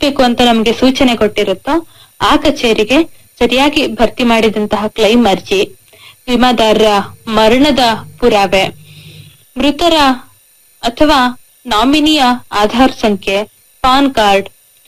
ಸಲ್ಲಿಸಬೇಕು ಅಂತ ನಮಗೆ ಸೂಚನೆ ಕೊಟ್ಟಿರುತ್ತೋ ಆ ಕಚೇರಿಗೆ ಸರಿಯಾಗಿ ಭರ್ತಿ ಮಾಡಿದಂತಹ ಕ್ಲೈಮ್ ಅರ್ಜಿ ವಿಮಾದಾರರ ಮರಣದ ಪುರಾವೆ ಮೃತರ ಅಥವಾ ನಾಮಿನಿಯ ಆಧಾರ್ ಸಂಖ್ಯೆ ಪಾನ್ ಕಾರ್ಡ್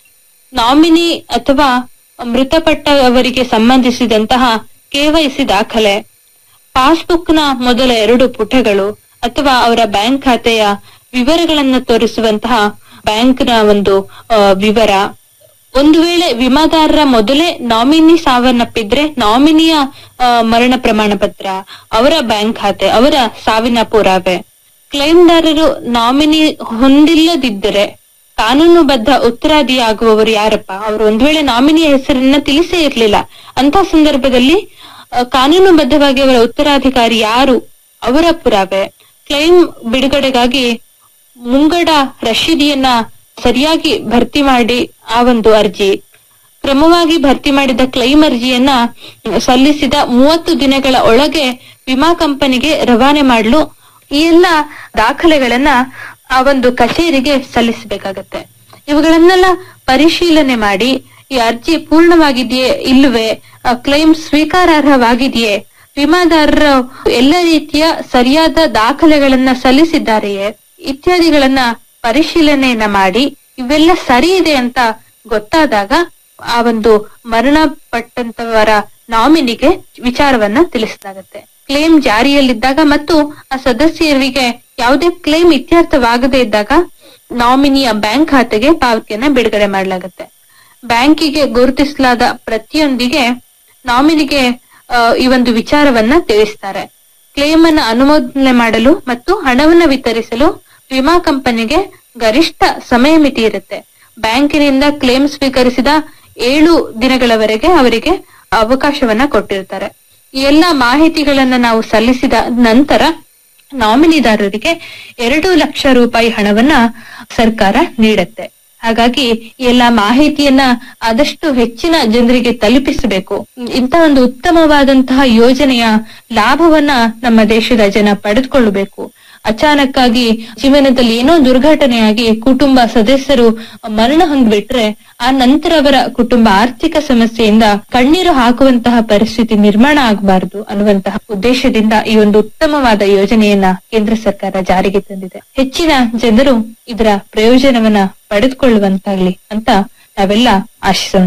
ನಾಮಿನಿ ಅಥವಾ ಮೃತಪಟ್ಟವರಿಗೆ ಸಂಬಂಧಿಸಿದಂತಹ ಕೆವೈಸಿ ದಾಖಲೆ ಪಾಸ್ಬುಕ್ನ ಮೊದಲ ಎರಡು ಪುಟಗಳು ಅಥವಾ ಅವರ ಬ್ಯಾಂಕ್ ಖಾತೆಯ ವಿವರಗಳನ್ನು ತೋರಿಸುವಂತಹ ಬ್ಯಾಂಕ್ನ ಒಂದು ಆ, ವಿವರ ಒಂದು ವೇಳೆ ವಿಮಾದಾರರ ಮೊದಲೇ ನಾಮಿನಿ ಸಾವನ್ನಪ್ಪಿದ್ರೆ ನಾಮಿನಿಯ ಆ, ಮರಣ ಪ್ರಮಾಣ ಪತ್ರ ಅವರ ಬ್ಯಾಂಕ್ ಖಾತೆ ಅವರ ಸಾವಿನ ಪುರಾವೆ ಕ್ಲೈಮ್ದಾರರು ನಾಮಿನಿ ಹೊಂದಿಲ್ಲದಿದ್ದರೆ ಕಾನೂನುಬದ್ಧ ಉತ್ತರಾದಿಯಾಗುವವರು ಯಾರಪ್ಪ ಅವರು ಒಂದ್ ವೇಳೆ ನಾಮಿನಿಯ ಹೆಸರನ್ನ ತಿಳಿಸೇ ಇರ್ಲಿಲ್ಲ ಅಂತ ಸಂದರ್ಭದಲ್ಲಿ ಆ, ಕಾನೂನುಬದ್ಧವಾಗಿ ಅವರ ಉತ್ತರಾಧಿಕಾರಿ ಯಾರು ಅವರ ಪುರಾವೆ ಕ್ಲೈಮ್ ಬಿಡುಗಡೆಗಾಗಿ ಮುಂಗಡ ರಶೀದಿಯನ್ನ ಸರಿಯಾಗಿ ಭರ್ತಿ ಮಾಡಿ ಆ ಒಂದು ಅರ್ಜಿ ಕ್ರಮವಾಗಿ ಭರ್ತಿ ಮಾಡಿದ ಕ್ಲೈಮ್ ಅರ್ಜಿಯನ್ನ ಸಲ್ಲಿಸಿದ ಮೂವತ್ತು ದಿನಗಳ ಒಳಗೆ ವಿಮಾ ಕಂಪನಿಗೆ ರವಾನೆ ಮಾಡಲು ಈ ಎಲ್ಲ ದಾಖಲೆಗಳನ್ನ ಆ ಒಂದು ಕಚೇರಿಗೆ ಸಲ್ಲಿಸಬೇಕಾಗತ್ತೆ ಇವುಗಳನ್ನೆಲ್ಲ ಪರಿಶೀಲನೆ ಮಾಡಿ ಈ ಅರ್ಜಿ ಪೂರ್ಣವಾಗಿದೆಯೇ ಇಲ್ಲವೇ ಕ್ಲೈಮ್ ಸ್ವೀಕಾರಾರ್ಹವಾಗಿದೆಯೇ ವಿಮಾದಾರರು ಎಲ್ಲ ರೀತಿಯ ಸರಿಯಾದ ದಾಖಲೆಗಳನ್ನ ಸಲ್ಲಿಸಿದ್ದಾರೆಯೇ ಇತ್ಯಾದಿಗಳನ್ನ ಪರಿಶೀಲನೆಯನ್ನ ಮಾಡಿ ಇವೆಲ್ಲ ಸರಿ ಇದೆ ಅಂತ ಗೊತ್ತಾದಾಗ ಆ ಒಂದು ಮರಣ ಪಟ್ಟಂತವರ ನಾಮಿನಿಗೆ ವಿಚಾರವನ್ನ ತಿಳಿಸಲಾಗುತ್ತೆ ಕ್ಲೇಮ್ ಜಾರಿಯಲ್ಲಿದ್ದಾಗ ಮತ್ತು ಆ ಸದಸ್ಯರಿಗೆ ಯಾವುದೇ ಕ್ಲೇಮ್ ಇತ್ಯರ್ಥವಾಗದೇ ಇದ್ದಾಗ ನಾಮಿನಿಯ ಬ್ಯಾಂಕ್ ಖಾತೆಗೆ ಪಾವತಿಯನ್ನ ಬಿಡುಗಡೆ ಮಾಡಲಾಗುತ್ತೆ ಬ್ಯಾಂಕಿಗೆ ಗುರುತಿಸಲಾದ ಪ್ರತಿಯೊಂದಿಗೆ ನಾಮಿನಿಗೆ ಆ, ಈ ಒಂದು ವಿಚಾರವನ್ನ ತಿಳಿಸ್ತಾರೆ ಕ್ಲೇಮ್ ಅನ್ನ ಅನುಮೋದನೆ ಮಾಡಲು ಮತ್ತು ಹಣವನ್ನ ವಿತರಿಸಲು ವಿಮಾ ಕಂಪನಿಗೆ ಗರಿಷ್ಠ ಸಮಯ ಮಿತಿ ಇರುತ್ತೆ ಬ್ಯಾಂಕಿನಿಂದ ಕ್ಲೇಮ್ ಸ್ವೀಕರಿಸಿದ ಏಳು ದಿನಗಳವರೆಗೆ ಅವರಿಗೆ ಅವಕಾಶವನ್ನ ಕೊಟ್ಟಿರ್ತಾರೆ ಈ ಎಲ್ಲಾ ಮಾಹಿತಿಗಳನ್ನ ನಾವು ಸಲ್ಲಿಸಿದ ನಂತರ ನಾಮಿನಿದಾರರಿಗೆ ಎರಡು ಲಕ್ಷ ರೂಪಾಯಿ ಹಣವನ್ನ ಸರ್ಕಾರ ನೀಡುತ್ತೆ ಹಾಗಾಗಿ ಈ ಎಲ್ಲಾ ಮಾಹಿತಿಯನ್ನ ಆದಷ್ಟು ಹೆಚ್ಚಿನ ಜನರಿಗೆ ತಲುಪಿಸಬೇಕು ಇಂಥ ಒಂದು ಉತ್ತಮವಾದಂತಹ ಯೋಜನೆಯ ಲಾಭವನ್ನ ನಮ್ಮ ದೇಶದ ಜನ ಪಡೆದುಕೊಳ್ಳಬೇಕು ಅಚಾನಕ್ಕಾಗಿ ಜೀವನದಲ್ಲಿ ಏನೋ ದುರ್ಘಟನೆಯಾಗಿ ಕುಟುಂಬ ಸದಸ್ಯರು ಮರಣ ಹೊಂದ್ಬಿಟ್ರೆ ಆ ನಂತರ ಅವರ ಕುಟುಂಬ ಆರ್ಥಿಕ ಸಮಸ್ಯೆಯಿಂದ ಕಣ್ಣೀರು ಹಾಕುವಂತಹ ಪರಿಸ್ಥಿತಿ ನಿರ್ಮಾಣ ಆಗಬಾರದು ಅನ್ನುವಂತಹ ಉದ್ದೇಶದಿಂದ ಈ ಒಂದು ಉತ್ತಮವಾದ ಯೋಜನೆಯನ್ನ ಕೇಂದ್ರ ಸರ್ಕಾರ ಜಾರಿಗೆ ತಂದಿದೆ ಹೆಚ್ಚಿನ ಜನರು ಇದರ ಪ್ರಯೋಜನವನ್ನ ಪಡೆದುಕೊಳ್ಳುವಂತಾಗ್ಲಿ ಅಂತ ನಾವೆಲ್ಲ ಆಶಿಸೋಣ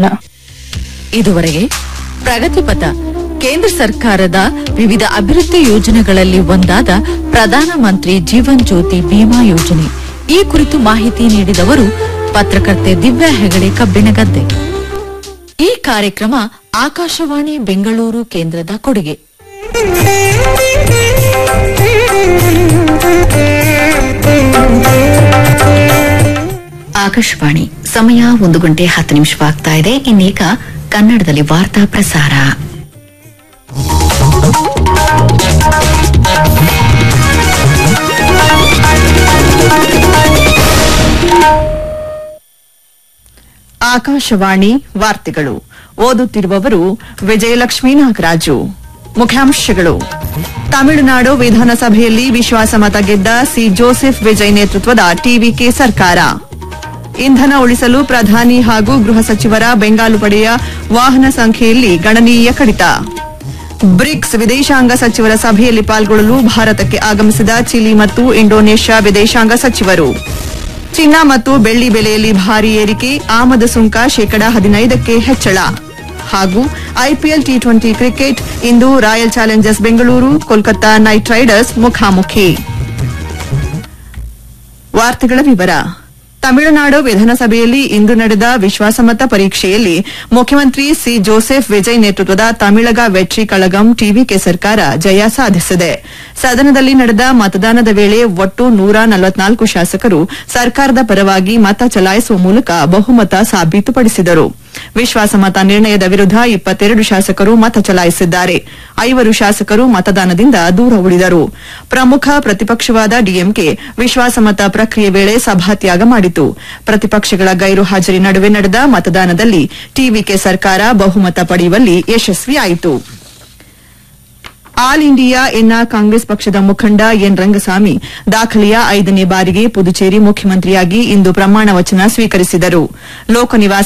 ಇದುವರೆಗೆ ಪ್ರಗತಿಪಥ ಕೇಂದ್ರ ಸರ್ಕಾರದ ವಿವಿಧ ಅಭಿವೃದ್ಧಿ ಯೋಜನೆಗಳಲ್ಲಿ ಒಂದಾದ ಪ್ರಧಾನಮಂತ್ರಿ ಜೀವನ್ ಜ್ಯೋತಿ ಬಿಮಾ ಯೋಜನೆ ಈ ಕುರಿತು ಮಾಹಿತಿ ನೀಡಿದವರು ಪತ್ರಕರ್ತೆ ದಿವ್ಯಾ ಹೆಗಡೆ ಕಬ್ಬಿಣಗದ್ದೆ ಈ ಕಾರ್ಯಕ್ರಮ ಆಕಾಶವಾಣಿ ಬೆಂಗಳೂರು ಕೇಂದ್ರದ ಕೊಡುಗೆ ಆಕಾಶವಾಣಿ ಸಮಯ ಒಂದು ಗಂಟೆ ಹತ್ತು ನಿಮಿಷವಾಗ್ತಾ ಇದೆ ಇನ್ನೀಗ ಕನ್ನಡದಲ್ಲಿ ವಾರ್ತಾ ಪ್ರಸಾರ ಆಕಾಶವಾಣಿ ವಾರ್ತೆಗಳು ಓದುತ್ತಿರುವವರು ವಿಜಯಲಕ್ಷ್ಮೀ ನಾಗರಾಜು ಮುಖ್ಯಾಂಶಗಳು ತಮಿಳುನಾಡು ವಿಧಾನಸಭೆಯಲ್ಲಿ ವಿಶ್ವಾಸಮತ ಗೆದ್ದ ಸಿ ಜೋಸೆಫ್ ವಿಜಯ್ ನೇತೃತ್ವದ ಟಿವಿಕೆ ಸರ್ಕಾರ ಇಂಧನ ಉಳಿಸಲು ಪ್ರಧಾನಿ ಹಾಗೂ ಗೃಹ ಸಚಿವರ ಬೆಂಗಾಲು ಪಡೆಯ ವಾಹನ ಸಂಖ್ಯೆಯಲ್ಲಿ ಗಣನೀಯ ಕಡಿತ ಬ್ರಿಕ್ಸ್ ವಿದೇಶಾಂಗ ಸಚಿವರ ಸಭೆಯಲ್ಲಿ ಪಾಲ್ಗೊಳ್ಳಲು ಭಾರತಕ್ಕೆ ಆಗಮಿಸಿದ ಚಿಲಿ ಮತ್ತು ಇಂಡೋನೇಷ್ಯಾ ವಿದೇಶಾಂಗ ಸಚಿವರು ಚಿನ್ನ ಮತ್ತು ಬೆಳ್ಳಿ ಬೆಲೆಯಲ್ಲಿ ಭಾರಿ ಏರಿಕೆ ಆಮದು ಸುಂಕ ಶೇಕಡ ಹದಿನೈದಕ್ಕೆ ಹೆಚ್ಚಳ ಹಾಗೂ ಐಪಿಎಲ್ ಟಿ ಟ್ವೆಂಟಿ ಕ್ರಿಕೆಟ್ ಇಂದು Royal Challengers Bengaluru Kolkata Knight Riders ಮುಖಾಮುಖಿ ವಾರ್ತೆಗಳ ವಿವರ ತಮಿಳುನಾಡು ವಿಧಾನಸಭೆಯಲ್ಲಿ ಇಂದು ನಡೆದ ವಿಶ್ವಾಸಮತ ಪರೀಕ್ಷೆಯಲ್ಲಿ ಮುಖ್ಯಮಂತ್ರಿ ಸಿ ಜೋಸೆಫ್ ವಿಜಯ್ ನೇತೃತ್ವದ ತಮಿಳಗ ವೆಟ್ರಿ ಕಳಗಂ ಟಿವಿಕೆ ಸರ್ಕಾರ ಜಯ ಸಾಧಿಸಿದೆ ಸದನದಲ್ಲಿ ನಡೆದ ಮತದಾನದ ವೇಳೆ ಒಟ್ಟು ನೂರ ನಲವತ್ನಾಲ್ಕು ಶಾಸಕರು ಸರ್ಕಾರದ ಪರವಾಗಿ ಮತ ಚಲಾಯಿಸುವ ಮೂಲಕ ಬಹುಮತ ಸಾಬೀತುಪಡಿಸಿದರು ವಿಶ್ವಾಸಮತ ನಿರ್ಣಯದ ವಿರುದ್ಧ ಇಪ್ಪತ್ತೆರಡು ಶಾಸಕರು ಮತ ಚಲಾಯಿಸಿದ್ದಾರೆ ಐವರು ಶಾಸಕರು ಮತದಾನದಿಂದ ದೂರ ಉಳಿದರು ಪ್ರಮುಖ ಪ್ರತಿಪಕ್ಷವಾದ ಡಿಎಂಕೆ ವಿಶ್ವಾಸಮತ ಪ್ರಕ್ರಿಯೆ ವೇಳೆ ಸಭಾತ್ಯಾಗ ಮಾಡಿತು ಪ್ರತಿಪಕ್ಷಗಳ ಗೈರು ಹಾಜರಿ ನಡುವೆ ನಡೆದ ಮತದಾನದಲ್ಲಿ ಟಿವಿಕೆ ಸರ್ಕಾರ ಬಹುಮತ ಪಡೆಯುವಲ್ಲಿ ಯಶಸ್ವಿಯಾಯಿತು ಆಲ್ ಇಂಡಿಯಾ ಎನ್ಆರ್ ಕಾಂಗ್ರೆಸ್ ಪಕ್ಷದ ಮುಖಂಡ ಎನ್ ರಂಗಸ್ವಾಮಿ ದಾಖಲೆಯ ಐದನೇ ಬಾರಿಗೆ ಪುದುಚೇರಿ ಮುಖ್ಯಮಂತ್ರಿಯಾಗಿ ಇಂದು ಪ್ರಮಾಣ ವಚನ ಸ್ವೀಕರಿಸಿದರು ಲೋಕನಿವಾಸ